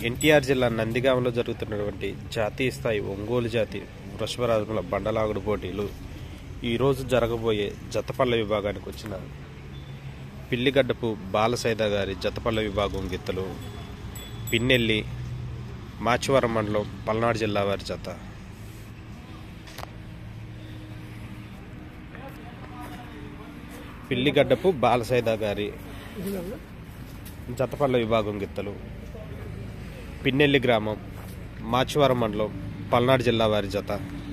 ఎన్టీఆర్ జిల్లా నందిగామలో జరుగుతున్నటువంటి జాతీయ స్థాయి ఒంగోలు జాతి వృషభరాజుల బండలాగుడు పోటీలు ఈరోజు జరగబోయే జతపల్ల విభాగానికి వచ్చిన పిల్లిగడ్డపు బాలసైద గారి జతపల్ల విభాగం గిత్తలు పిన్నెల్లి మాచివరం మండలం పల్నాడు జిల్లా వారి జత పిల్లిగడ్డపు బాలసైద గారి జతపల్ల విభాగం గిత్తలు పిన్నెల్లి గ్రామం మాచివరం మండలం పల్నాడు జిల్లా వారి జత